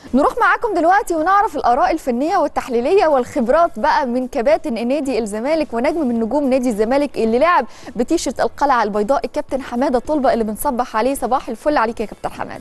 نروح معاكم دلوقتي ونعرف الآراء الفنية والتحليلية والخبرات بقى من كباتن نادي الزمالك ونجم من نجوم نادي الزمالك اللي لعب بتيشيرت القلعة البيضاء الكابتن حمادة طلبة اللي بنصبح عليه صباح الفل عليك يا كابتن حماد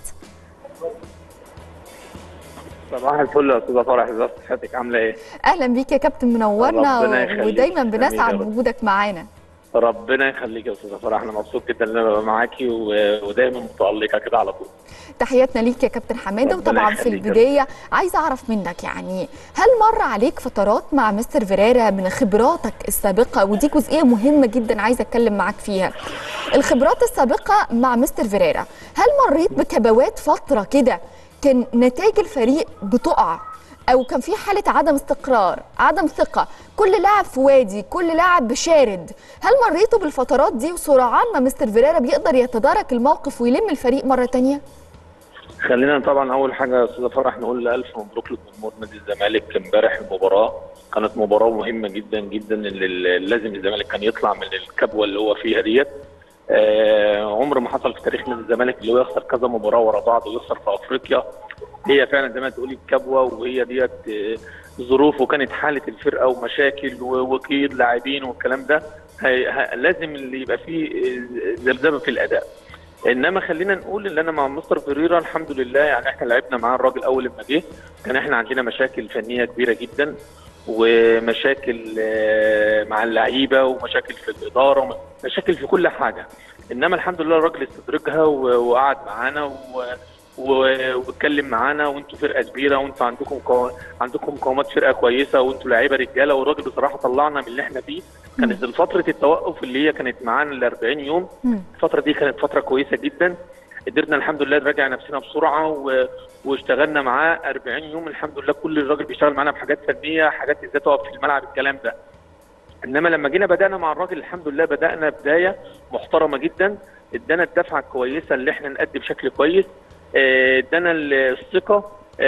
صباح الفل يا استاذه فرح ازي صحتك عامله ايه؟ أهلا بيك يا كابتن منورنا ربنا يخليك. ودايما آمين بنسعد يا رب. بوجودك معانا ربنا يخليك يا استاذه فرح انا مبسوط جدا ان انا ببقى معاكي و- ودايما متالقه كده على طول تحياتنا ليك يا كابتن حماده ربنا وطبعا في يخليك يا البدايه عايزه اعرف منك يعني هل مر عليك فترات مع مستر فيريرا من خبراتك السابقه ودي جزئيه مهمه جدا عايزه اتكلم معاك فيها الخبرات السابقه مع مستر فيريرا هل مريت بكبوات فتره كده كان نتائج الفريق بتقع او كان في حاله عدم استقرار عدم ثقه كل لاعب في وادي كل لاعب بشارد هل مريتوا بالفترات دي وسرعان ما مستر فيريرا بيقدر يتدارك الموقف ويلم الفريق مره تانية خلينا طبعا اول حاجه يا استاذه فرح نقول الف مبروك لجمهور نادي الزمالك امبارح المباراه كانت مباراه مهمه جدا جدا اللي اللي لازم الزمالك كان يطلع من الكبوه اللي هو فيها ديت آه عمر ما حصل في تاريخ نادي الزمالك اللي هو يخسر كذا مباراه ورا بعض ويخسر في افريقيا هي فعلا زي ما تقولي الكبوه وهي ديت آه، ظروف وكانت حاله الفرقه ومشاكل و- وقيد لاعبين والكلام ده هي ه- لازم اللي يبقى فيه آه، ذبذبه في الاداء انما خلينا نقول ان انا مع مستر فيريرا الحمد لله يعني احنا لعبنا معاه الراجل اول ما جه كان احنا عندنا مشاكل فنيه كبيره جدا ومشاكل آه، مع اللعيبه ومشاكل في الاداره ومشاكل في كل حاجه انما الحمد لله الراجل استدرجها و- وقعد معانا و- و- واتكلم معانا وانتوا فرقه كبيره وانتوا عندكم قو... عندكم مقومات فرقه كويسه وانتوا لعيبه رجاله والراجل بصراحه طلعنا من اللي احنا فيه كانت فتره التوقف اللي هي كانت معانا ال 40 يوم مم. الفتره دي كانت فتره كويسه جدا قدرنا الحمد لله نراجع نفسنا بسرعه و... واشتغلنا معاه 40 يوم الحمد لله كل الراجل بيشتغل معانا بحاجات فنيه حاجات ازاي تقف في الملعب الكلام ده انما لما جينا بدانا مع الراجل الحمد لله بدانا بدايه محترمه جدا ادانا الدفعه الكويسه اللي احنا نأدي بشكل كويس آه، ادانا الثقه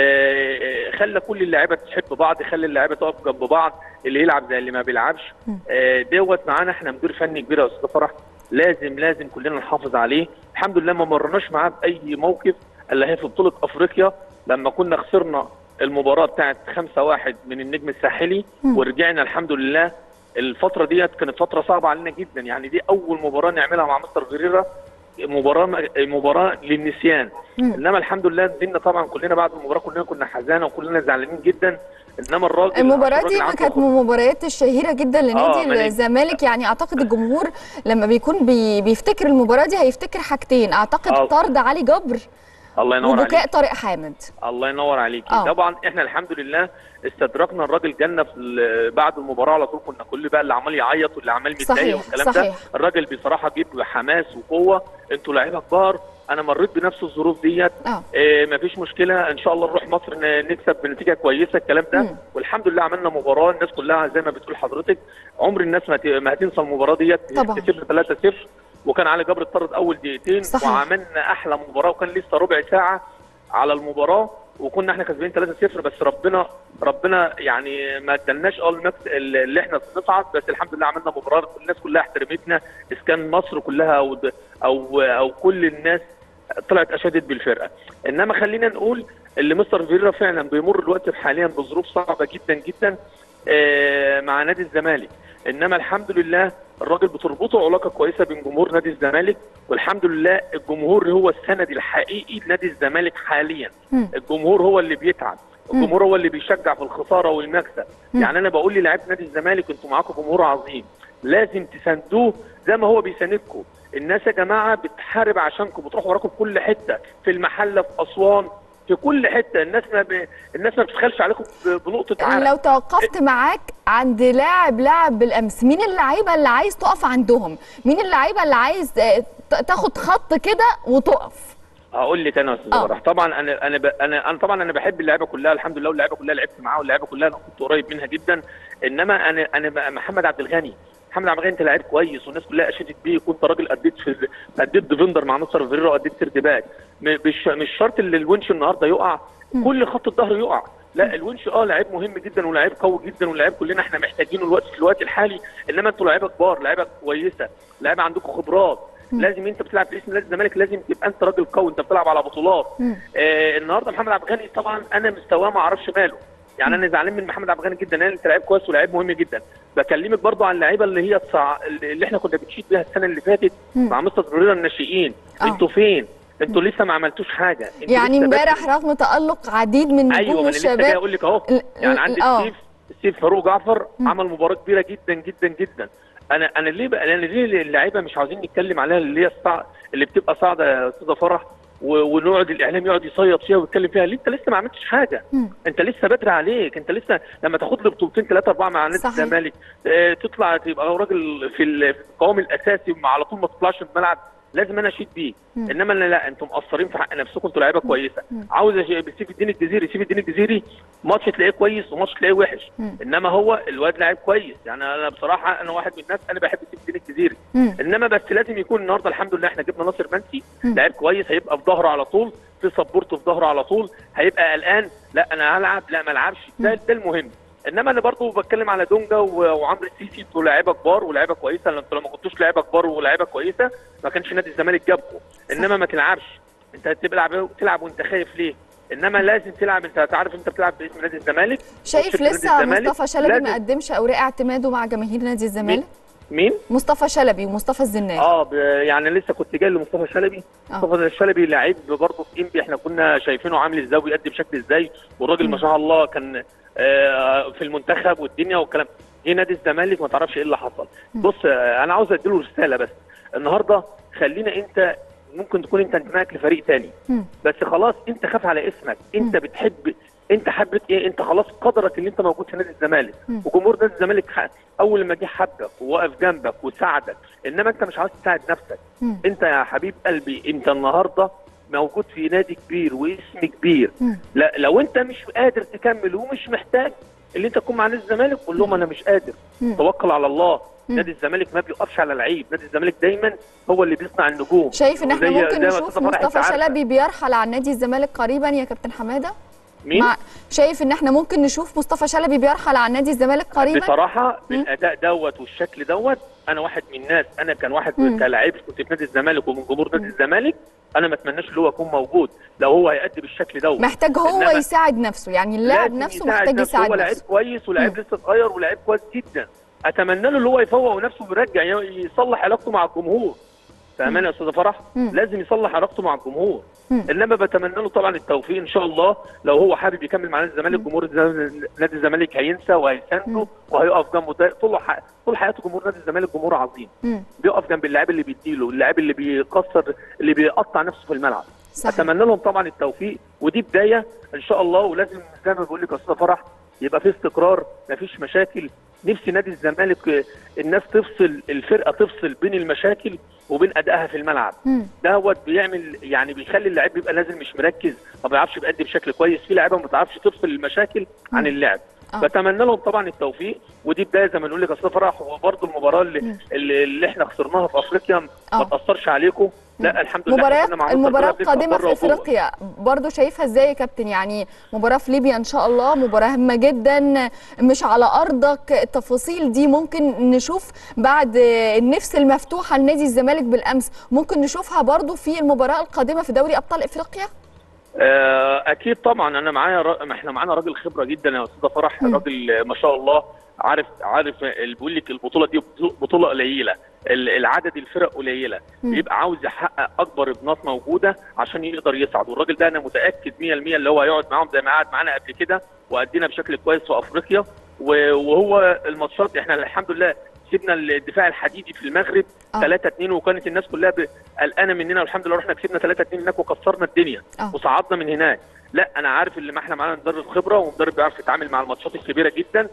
آه، خلى كل اللعيبه تحب بعض خلى اللعيبه تقف جنب بعض اللي يلعب زي اللي ما بيلعبش آه، دوت معانا احنا مدير فني كبير يا استاذ فرح لازم لازم كلنا نحافظ عليه الحمد لله ما مرناش معاه باي موقف الا هي في بطوله افريقيا لما كنا خسرنا المباراه بتاعت 5-1 من النجم الساحلي مم. ورجعنا الحمد لله الفتره ديت كانت فتره صعبه علينا جدا يعني دي اول مباراه نعملها مع مستر فيريرا مباراه مباراه للنسيان مم. انما الحمد لله نزلنا طبعا كلنا بعد المباراه كلنا كنا حزانه وكلنا زعلانين جدا انما الراجل المباراة الراجل دي عنده كانت من المباريات الشهيرة جدا آه، لنادي ملك. الزمالك يعني اعتقد الجمهور لما بيكون بي بيفتكر المباراة دي هيفتكر حاجتين اعتقد آه. طرد علي جبر الله ينور عليك وبكاء طارق حامد الله ينور عليك آه. طبعا احنا الحمد لله استدركنا الراجل جالنا في ال- بعد المباراه على طول كنا كل بقى اللي عمال يعيط واللي عمال متضايق صحيح، والكلام ده صحيح. الراجل بصراحه جيب حماس وقوه انتوا لعيبه كبار انا مريت بنفس الظروف ديت اه إيه مفيش مشكله ان شاء الله نروح مصر ن- نكسب بنتيجه كويسه الكلام ده مم. والحمد لله عملنا مباراه الناس كلها زي ما بتقول حضرتك عمر الناس ما ت- ما هتنسى المباراه ديت طبعا. كسبنا 3-0 وكان علي جبر اتطرد اول دقيقتين صحيح. وعملنا احلى مباراه وكان لسه ربع ساعه على المباراه وكنا احنا كسبانين 3-0 بس ربنا ربنا يعني ما ادالناش اه المكس اللي احنا نصعد بس الحمد لله عملنا مباراه الناس كلها احترمتنا اذا كان مصر كلها او او او كل الناس طلعت اشادت بالفرقه انما خلينا نقول اللي مستر فيرا فعلا بيمر الوقت حاليا بظروف صعبه جدا جدا آه، مع نادي الزمالك انما الحمد لله الراجل بتربطه علاقه كويسه بين جمهور نادي الزمالك والحمد لله الجمهور هو السند الحقيقي لنادي الزمالك حاليا مم. الجمهور هو اللي بيتعب الجمهور هو اللي بيشجع في الخساره والمكسب مم. يعني انا بقول للاعيبه نادي الزمالك انتوا معاكم جمهور عظيم لازم تساندوه زي ما هو بيساندكم الناس يا جماعه بتحارب عشانكم بتروح وراكم في كل حته في المحله في اسوان في كل حته الناس ما ب... الناس ما بتخلش عليكم ب- بنقطه عرق لو توقفت معاك عند لاعب لاعب بالامس مين اللعيبه اللي عايز تقف عندهم مين اللعيبه اللي عايز آه، ت- تاخد خط كده وتقف هقول لك انا يا استاذ آه. فرح طبعا انا انا ب... انا انا طبعا انا بحب اللعيبه كلها الحمد لله واللعيبه كلها لعبت معاها واللعيبه كلها انا كنت قريب منها جدا انما انا انا ب- محمد عبد الغني محمد عبد الغني انت لعيب كويس والناس كلها اشادت بيك وانت راجل اديت في اديت ديفندر مع نصر فيريرا واديت سيرد باك م- مش مش شرط اللي الونش النهارده يقع كل خط الظهر يقع لا الونش اه لعيب مهم جدا ولاعيب قوي جدا ولاعيب كلنا احنا محتاجينه الوقت في الوقت الحالي انما انتوا لعيبه كبار لعيبه كويسه لعيبه عندكم خبرات لازم انت بتلعب باسم نادي الزمالك لازم تبقى انت راجل قوي انت بتلعب على بطولات مم. آه النهارده محمد عبد الغني طبعا انا مستواه ما اعرفش ماله يعني انا زعلان من محمد عبد الغني جدا لان انت لعيب كويس ولاعيب مهم جدا بكلمك برضو عن اللعيبه اللي هي الصع... اللي احنا كنا بنشيد بيها السنه اللي فاتت مم. مع مستر بريرا الناشئين آه. انتوا فين انتوا لسه ما عملتوش حاجه انتوا يعني لسه امبارح بدري. رغم تالق عديد من ايوه نجوم ما انا لسه جاي الشباب اقول لك اهو ال- يعني ال- عندك آه. سيف سيف فاروق جعفر مم. عمل مباراه كبيره جدا جدا جدا انا انا ليه بقى لان ليه اللعيبه مش عاوزين نتكلم عليها اللي هي الصع... اللي بتبقى صاعده يا استاذه فرح و- ونقعد الاعلام يقعد يصيط فيها ويتكلم فيها ليه انت لسه ما عملتش حاجه مم. انت لسه بدري عليك انت لسه لما تاخد لي بطولتين ثلاثه اربعه مع نادي صحيح. الزمالك اه تطلع تبقى راجل في ال- في القوام الاساسي ومع- على طول ما تطلعش من الملعب لازم انا اشيد بيك مم. انما لا, لا انتم مقصرين في حق نفسكم انتوا لعيبه كويسه مم. عاوز أش- سيف الدين الجزيري سيف الدين الجزيري ماتش تلاقيه كويس وماتش تلاقيه وحش مم. انما هو الواد لاعب كويس يعني انا بصراحه انا واحد من الناس انا بحب سيف الدين الجزيري مم. انما بس لازم يكون النهارده الحمد لله احنا جبنا ناصر منسي مم. لاعب كويس هيبقى في ظهره على طول في سبورته في ظهره على طول هيبقى قلقان لا انا هلعب لا ما العبش ده ده المهم انما انا برضو بتكلم على دونجا و- وعمرو السيسي انتوا لعيبه كبار ولاعيبه كويسه لأن انتوا لو ما كنتوش لعيبه كبار ولاعيبه كويسه ما كانش نادي الزمالك جابكم انما ما تلعبش انت تلعب تلعب وانت خايف ليه انما لازم تلعب انت هتعرف انت بتلعب باسم نادي الزمالك شايف وتشوف نادي لسه الزمالك. مصطفى شلبي لازم- ما قدمش اوراق اعتماده مع جماهير نادي الزمالك مين؟ مصطفى شلبي ومصطفى الزناج اه ب- يعني لسه كنت جاي لمصطفى شلبي آه. مصطفى شلبي لعيب برضه في انبي احنا كنا شايفينه عامل ازاي ويأدي بشكل ازاي والراجل ما شاء الله كان آه، في المنتخب والدنيا والكلام جه نادي الزمالك ما تعرفش ايه اللي حصل بص آه، انا عاوز اديله رساله بس النهارده خلينا انت ممكن تكون انت انتمائك لفريق تاني مم. بس خلاص انت خاف على اسمك انت بتحب انت حبت ايه انت خلاص قدرك اللي انت موجود في نادي الزمالك مم. وجمهور نادي الزمالك ح- اول ما جه حبك ووقف جنبك وساعدك انما انت مش عاوز تساعد نفسك مم. انت يا حبيب قلبي انت النهارده موجود في نادي كبير واسم كبير مم. لا لو انت مش قادر تكمل ومش محتاج اللي انت تكون مع نادي الزمالك قول لهم انا مش قادر مم. توكل على الله مم. نادي الزمالك ما بيقفش على لعيب نادي الزمالك دايما هو اللي بيصنع النجوم شايف ان احنا زي- ممكن زي ما نشوف أستاذة فرح مصطفى أنت عارفة. شلبي بيرحل عن نادي الزمالك قريبا يا كابتن حماده مين مع شايف ان احنا ممكن نشوف مصطفى شلبي بيرحل عن نادي الزمالك قريبا بصراحه بالاداء دوت والشكل دوت انا واحد من الناس انا كان واحد مم. كلاعب كنت في نادي الزمالك ومن جمهور نادي الزمالك انا ما اتمناش اللي هو يكون موجود لو هو هيأدي بالشكل دوت محتاج هو إنما يساعد نفسه يعني اللاعب لازم نفسه يساعد محتاج نفسه. يساعد هو لعيب نفسه كويس ولاعيب لسه صغير ولاعيب كويس جدا اتمنى له اللي هو يفوق نفسه ويرجع ي- يصلح علاقته مع الجمهور فاهمان يا استاذه فرح مم. لازم يصلح علاقته مع الجمهور مم. انما بتمنى له طبعا التوفيق ان شاء الله لو هو حابب يكمل مع نادي الزمالك جمهور الزم- نادي الزمالك هينسى مم. وهيسانده وهيقف جنبه ده طول ح- طول حياته جمهور نادي الزمالك جمهور عظيم مم. بيقف جنب اللاعب اللي بيديله اللاعب اللي بيكسر اللي بيقطع نفسه في الملعب صحيح اتمنى لهم طبعا التوفيق ودي بدايه ان شاء الله ولازم زي ما بقول لك يا استاذه فرح يبقى في استقرار مفيش مشاكل نفسي نادي الزمالك آه، الناس تفصل الفرقه تفصل بين المشاكل وبين ادائها في الملعب مم. دوت بيعمل يعني بيخلي اللاعب بيبقى نازل مش مركز ما بيعرفش يأدي بشكل كويس في لعيبه ما بتعرفش تفصل المشاكل عن اللعب آه. بتمنى لهم طبعا التوفيق ودي بدايه زي ما نقول لك يا استاذ فرح وبرده المباراه اللي, مم. اللي, اللي احنا خسرناها في افريقيا آه. ما تاثرش عليكم لا الحمد لله إحنا مباريات كنا مع المباراة مستر كولر القادمة بره في وجوه. افريقيا برضو شايفها ازاي يا كابتن يعني مباراة في ليبيا ان شاء الله مباراة هامة جدا مش على ارضك التفاصيل دي ممكن نشوف بعد النفس المفتوحة لنادي الزمالك بالامس ممكن نشوفها برضو في المباراة القادمة في دوري ابطال افريقيا آه، اكيد طبعا انا معايا را... ما احنا معانا راجل خبره جدا يا استاذه فرح مم. راجل ما شاء الله عارف عارف اللي بيقول لك البطوله دي بطوله قليله ال- العدد الفرق قليله مم. بيبقى عاوز يحقق اكبر ابنات موجوده عشان يقدر يصعد والراجل ده انا متاكد 100% اللي هو هيقعد معاهم زي ما قعد معانا قبل كده وادينا بشكل كويس في افريقيا و- وهو الماتشات احنا الحمد لله كسبنا الدفاع الحديدي في المغرب آه. 3 2 وكانت الناس كلها ب- قلقانه مننا والحمد لله رحنا كسبنا 3 2 هناك وكسرنا الدنيا آه. وصعدنا من هناك لا انا عارف اللي ما احنا معانا مدرب خبره ومدرب بيعرف يتعامل مع الماتشات الكبيره جدا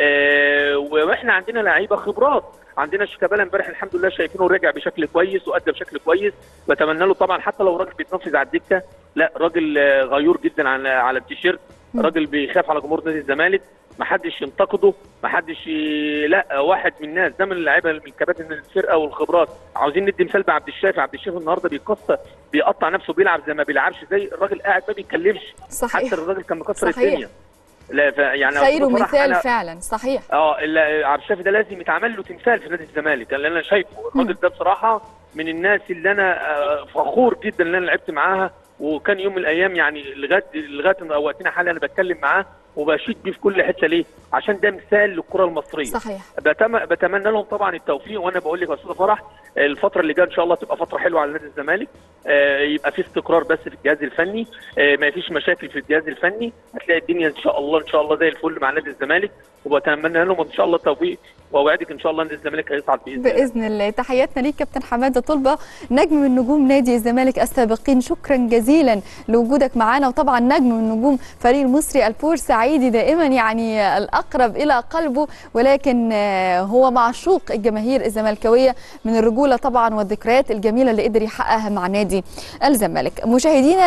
آه واحنا عندنا لعيبه خبرات عندنا شيكابالا امبارح الحمد لله شايفينه رجع بشكل كويس وادى بشكل كويس بتمنى له طبعا حتى لو راجل بيتنفذ على الدكه لا راجل آه، غيور جدا على على التيشيرت مم. راجل بيخاف على جمهور نادي الزمالك ما حدش ينتقده ما حدش ي... لا واحد من الناس ده من اللعيبه من الكباتن الفرقه والخبرات عاوزين ندي مثال بعبد الشافي عبد الشافي النهارده بيكسر بيقطع نفسه بيلعب زي ما بيلعبش زي الراجل قاعد ما بيتكلمش صحيح حتى الراجل كان مكسر صحيح. الدنيا لا ف... يعني خير بصراحة مثال أنا- فعلا صحيح اه ال- عبد الشافي ده لازم يتعمل له تمثال في نادي الزمالك لان انا شايفه الراجل ده بصراحه من الناس اللي انا آه، فخور جدا ان انا لعبت معاها وكان يوم من الايام يعني لغايه لغايه وقتنا حاليا انا بتكلم معاه وبشيد بيه في كل حته ليه؟ عشان ده مثال للكره المصريه. صحيح بتم... بتمنى لهم طبعا التوفيق وانا بقول لك يا استاذه فرح الفتره اللي جايه ان شاء الله تبقى فتره حلوه على نادي الزمالك آه، يبقى في استقرار بس في الجهاز الفني آه، ما فيش مشاكل في الجهاز الفني هتلاقي الدنيا ان شاء الله ان شاء الله زي الفل مع نادي الزمالك وبتمنى لهم ان شاء الله التوفيق واوعدك ان شاء الله نادي الزمالك هيصعد باذن الله باذن الله تحياتنا ليك كابتن حماده طلبه نجم من نجوم نادي الزمالك السابقين شكرا جزيلا لوجودك معنا وطبعا نجم من نجوم فريق المصري البورسعيدي دائما يعني الاقرب الى قلبه ولكن آه، هو معشوق الجماهير الزملكاويه من الرجوله طبعا والذكريات الجميله اللي قدر يحققها مع نادي الزمالك مشاهدينا